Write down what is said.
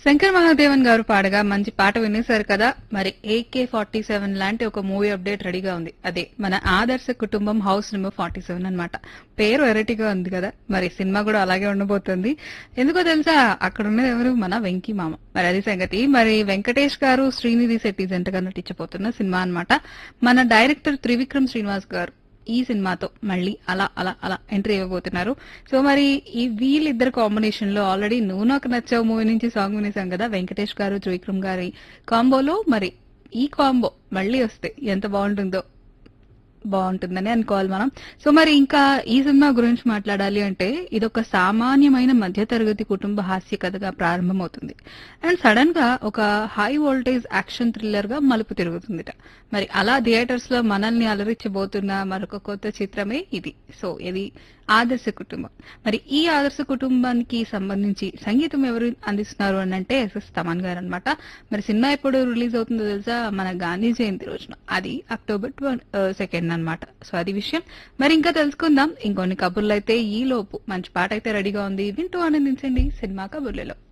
శంకర్ మహాదేవన్ గారు పాడగా మంచి పాట వినేశారు కదా మరి ఏకే ఫార్టీ సెవెన్ లాంటి ఒక మూవీ అప్డేట్ రెడీగా ఉంది అదే మన ఆదర్శ కుటుంబం హౌస్ నెంబర్ ఫార్టీ సెవెన్ అనమాట పేరు వెరైటీగా ఉంది కదా మరి సినిమా కూడా అలాగే ఉండబోతుంది ఎందుకో తెలుసా అక్కడ ఉన్నది ఎవరు మన వెంకీ మామ మరి అది సంగతి మరి వెంకటేష్ గారు శ్రీనిధి శెట్టి జంటగా నటించబోతున్న సినిమా అన్నమాట మన డైరెక్టర్ త్రివిక్రమ్ శ్రీనివాస్ గారు ఈ సినిమాతో మళ్ళీ అలా అలా అలా ఎంట్రీ ఇవ్వబోతున్నారు సో మరి ఈ వీళ్ళిద్దరు కాంబినేషన్ లో ఆల్రెడీ నువ్వు నాకు నచ్చావు మూవీ నుంచి సాంగ్ వినేసాం కదా వెంకటేష్ గారు త్రివిక్రమ్ గారి కాంబోలో మరి ఈ కాంబో మళ్ళీ వస్తే ఎంత బాగుంటుందో బాగుంటుందని అనుకోవాలి మనం సో మరి ఇంకా ఈ సినిమా గురించి మాట్లాడాలి అంటే ఇదొక సామాన్యమైన మధ్యతరగతి కుటుంబ హాస్య కథగా ప్రారంభమవుతుంది అండ్ సడన్ గా ఒక హై వోల్టేజ్ యాక్షన్ థ్రిల్లర్ గా మలుపు తిరుగుతుందిట మరి అలా థియేటర్స్ లో మనల్ని అలరించబోతున్న మరొక కొత్త చిత్రమే ఇది సో ఇది ఆదర్శ కుటుంబం మరి ఈ ఆదర్శ కుటుంబానికి సంబంధించి సంగీతం ఎవరు అందిస్తున్నారు అని అంటే ఎస్ఎస్ తమన్ గారు అనమాట మరి సినిమా ఎప్పుడు రిలీజ్ అవుతుందో తెలుసా మన గాంధీ జయంతి రోజున అది అక్టోబర్ సెకండ్ అన్నమాట సో అది విషయం మరి ఇంకా తెలుసుకుందాం ఇంకొన్ని కబుర్లు అయితే ఈ లోపు మంచి పాట అయితే రెడీగా ఉంది వింటూ ఆనందించండి సినిమా కబుర్లలో